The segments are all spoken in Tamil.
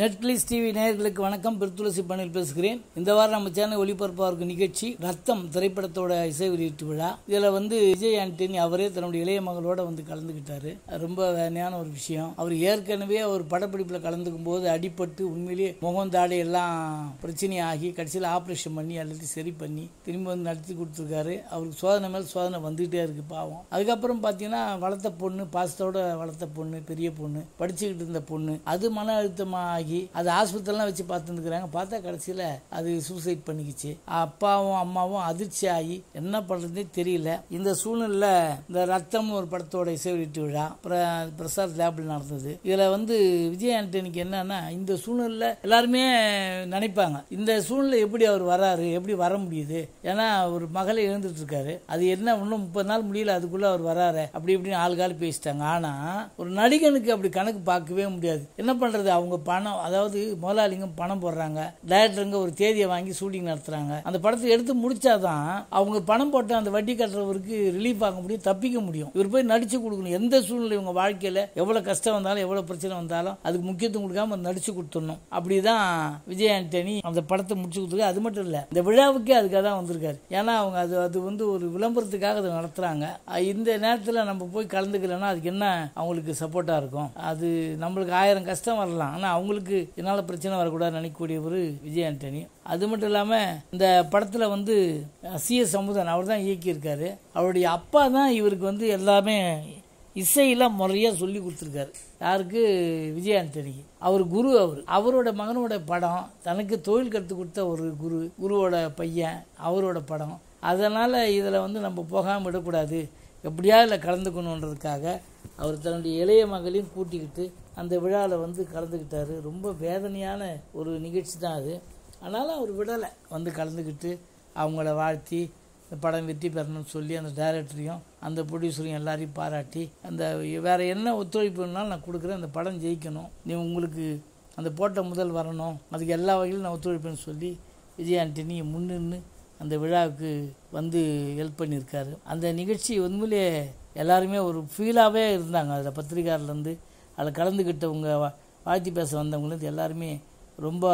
நெட்ஃபிளிக்ஸ் டிவி நேயர்களுக்கு வணக்கம் பெருத்துளசி பணியில் பேசுகிறேன் இந்த வாரம் நம்ம சேனல் ஒளிபரப்பாக இருக்கும் நிகழ்ச்சி ரத்தம் திரைப்படத்தோட இசை வெளியீட்டு விழா இதுல வந்து விஜய் ஆண்டனி அவரே தன்னுடைய இளைய மகளோட வந்து கலந்துக்கிட்டாரு ரொம்ப வேதனையான ஒரு விஷயம் அவர் ஏற்கனவே ஒரு படப்பிடிப்புல கலந்துக்கும் போது அடிபட்டு உண்மையிலேயே முகம் தாடை எல்லாம் பிரச்சனையாகி கடைசியில் ஆபரேஷன் பண்ணி எல்லாத்தையும் சரி பண்ணி திரும்பி வந்து நடத்தி கொடுத்துருக்காரு அவருக்கு சோதனை மேல் சோதனை வந்துகிட்டே இருக்கு பாவம் அதுக்கப்புறம் பார்த்தீங்கன்னா வளர்த்த பொண்ணு பாசத்தோட வளர்த்த பொண்ணு பெரிய பொண்ணு படிச்சுக்கிட்டு இருந்த பொண்ணு அது மன அழுத்தமாக ஆகி அது ஆஸ்பத்திரிலாம் வச்சு பார்த்துருக்குறாங்க பார்த்தா கடைசியில் அது சூசைட் பண்ணிக்கிச்சு அப்பாவும் அம்மாவும் அதிர்ச்சி ஆகி என்ன பண்ணுறதுனே தெரியல இந்த சூழ்நிலை இந்த ரத்தம் ஒரு படத்தோட இசை வெளியீட்டு விழா பிர- பிரசாத் லேபில் நடந்தது இதில் வந்து விஜய் ஆண்டனிக்கு என்னன்னா இந்த சூழ்நிலை எல்லாருமே நினைப்பாங்க இந்த சூழ்நிலை எப்படி அவர் வராரு எப்படி வர முடியுது ஏன்னா ஒரு மகளை இழந்துட்டு இருக்காரு அது என்ன இன்னும் முப்பது நாள் முடியல அதுக்குள்ள அவர் வராரு அப்படி இப்படின்னு ஆள் கால் பேசிட்டாங்க ஆனா ஒரு நடிகனுக்கு அப்படி கணக்கு பார்க்கவே முடியாது என்ன பண்றது அவங்க பணம் அதாவது முதலாளிங்க பணம் போடுறாங்க டைரக்டருங்க ஒரு தேதியை வாங்கி ஷூட்டிங் நடத்துறாங்க அந்த படத்தை எடுத்து முடிச்சாதான் அவங்க பணம் போட்ட அந்த வட்டி கட்டுறவருக்கு ரிலீஃப் ஆக முடியும் தப்பிக்க முடியும் இவர் போய் நடிச்சு கொடுக்கணும் எந்த சூழ்நிலை இவங்க வாழ்க்கையில எவ்வளவு கஷ்டம் வந்தாலும் எவ்வளவு பிரச்சனை வந்தாலும் அதுக்கு முக்கியத்துவம் கொடுக்காம நடிச்சு கொடுத்துடணும் அப்படிதான் விஜய் ஆண்டனி அந்த படத்தை முடிச்சு கொடுத்துருக்கு அது மட்டும் இல்ல இந்த விழாவுக்கே அதுக்காக தான் வந்திருக்காரு ஏன்னா அவங்க அது அது வந்து ஒரு விளம்பரத்துக்காக அதை நடத்துறாங்க அஹ் இந்த நேரத்தில் நம்ம போய் கலந்துக்கலன்னா அதுக்கு என்ன அவங்களுக்கு சப்போர்ட்டா இருக்கும் அது நம்மளுக்கு ஆயிரம் கஷ்டம் வரலாம் ஆனா அவங்களுக்கு என்னால பிரச்சனை வரக்கூடாதுன்னு நினைக்கக்கூடியவர் விஜய் ஆண்டனி அது மட்டும் இல்லாம இந்த படத்துல வந்து சி எஸ் சமுதன் அவர் தான் இயக்கியிருக்காரு அவருடைய அப்பா தான் இவருக்கு வந்து எல்லாமே இசையெல்லாம் முறையாக சொல்லி கொடுத்துருக்காரு யாருக்கு விஜய் ஆண்டனிக்கு அவர் குரு அவர் அவரோட மகனோட படம் தனக்கு தொழில் கற்றுக் கொடுத்த ஒரு குரு குருவோட பையன் அவரோட படம் அதனால் இதில் வந்து நம்ம போகாமல் விடக்கூடாது எப்படியா இதில் கலந்துக்கணுன்றதுக்காக அவர் தன்னுடைய இளைய மகளையும் கூட்டிக்கிட்டு அந்த விழாவில் வந்து கலந்துக்கிட்டாரு ரொம்ப வேதனையான ஒரு நிகழ்ச்சி தான் அது ஆனாலும் அவர் விடலை வந்து கலந்துக்கிட்டு அவங்கள வாழ்த்தி இந்த படம் வெற்றி பெறணும்னு சொல்லி அந்த டைரக்டரையும் அந்த ப்ரொடியூசரையும் எல்லாரையும் பாராட்டி அந்த வேற என்ன ஒத்துழைப்பு வேணாலும் நான் கொடுக்குறேன் அந்த படம் ஜெயிக்கணும் நீ உங்களுக்கு அந்த போட்ட முதல் வரணும் அதுக்கு எல்லா வகையிலும் நான் ஒத்துழைப்பேன்னு சொல்லி விஜய் ஆண்டனி முன்னின்று அந்த விழாவுக்கு வந்து ஹெல்ப் பண்ணியிருக்காரு அந்த நிகழ்ச்சி உண்மையிலே எல்லாருமே ஒரு ஃபீலாகவே இருந்தாங்க அதில் பத்திரிகாரிலேருந்து அதில் கலந்துக்கிட்டவங்க வா- வாழ்த்தி பேச வந்தவங்கலேருந்து எல்லாருமே ரொம்ப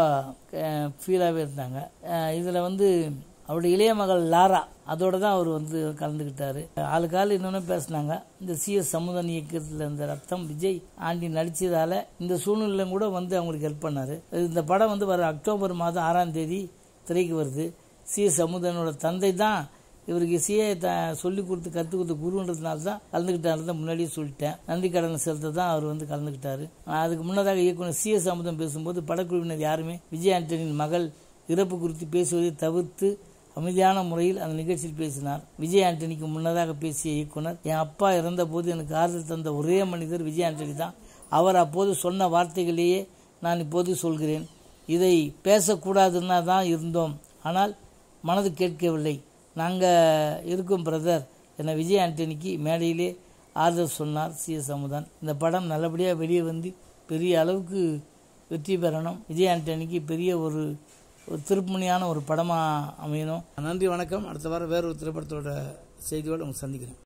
ஃபீலாகவே இருந்தாங்க இதில் வந்து அவருடைய இளைய மகள் லாரா அதோட தான் அவர் வந்து கலந்துக்கிட்டாரு ஆளுக்கு ஆள் இன்னொன்று பேசினாங்க இந்த சிஎஸ் சமுதன் இயக்கத்தில் இந்த ரத்தம் விஜய் ஆண்டி நடிச்சதால இந்த சூழ்நிலையும் கூட வந்து அவங்களுக்கு ஹெல்ப் பண்ணாரு இந்த படம் வந்து வர அக்டோபர் மாதம் ஆறாம் தேதி திரைக்கு வருது சிஎஸ் சமுதனோட தந்தை தான் இவருக்கு இசையை த சொல்லி கொடுத்து கற்றுக் கொடுத்த குருன்றதுனால தான் கலந்துக்கிட்டாரு தான் முன்னாடியே சொல்லிட்டேன் நன்றி கடனை செலுத்த தான் அவர் வந்து கலந்துக்கிட்டாரு அதுக்கு முன்னதாக இயக்குனர் சி எஸ் அமுதம் பேசும்போது படக்குழுவினர் யாருமே விஜய் ஆண்டனியின் மகள் இறப்பு குறித்து பேசுவதை தவிர்த்து அமைதியான முறையில் அந்த நிகழ்ச்சியில் பேசினார் விஜய் ஆண்டனிக்கு முன்னதாக பேசிய இயக்குனர் என் அப்பா இறந்த போது எனக்கு ஆறுதல் தந்த ஒரே மனிதர் விஜய் ஆண்டனி தான் அவர் அப்போது சொன்ன வார்த்தைகளையே நான் இப்போது சொல்கிறேன் இதை பேசக்கூடாதுன்னா தான் இருந்தோம் ஆனால் மனது கேட்கவில்லை நாங்கள் இருக்கோம் பிரதர் என விஜய் ஆண்டனிக்கு மேடையிலே ஆறுதல் சொன்னார் சி எஸ் அமுதன் இந்த படம் நல்லபடியாக வெளியே வந்து பெரிய அளவுக்கு வெற்றி பெறணும் விஜய் ஆண்டனிக்கு பெரிய ஒரு ஒரு திருப்புமுனையான ஒரு படமாக அமையணும் நன்றி வணக்கம் அடுத்த வாரம் வேற ஒரு திரைப்படத்தோட செய்தியோடு உங்களை சந்திக்கிறேன்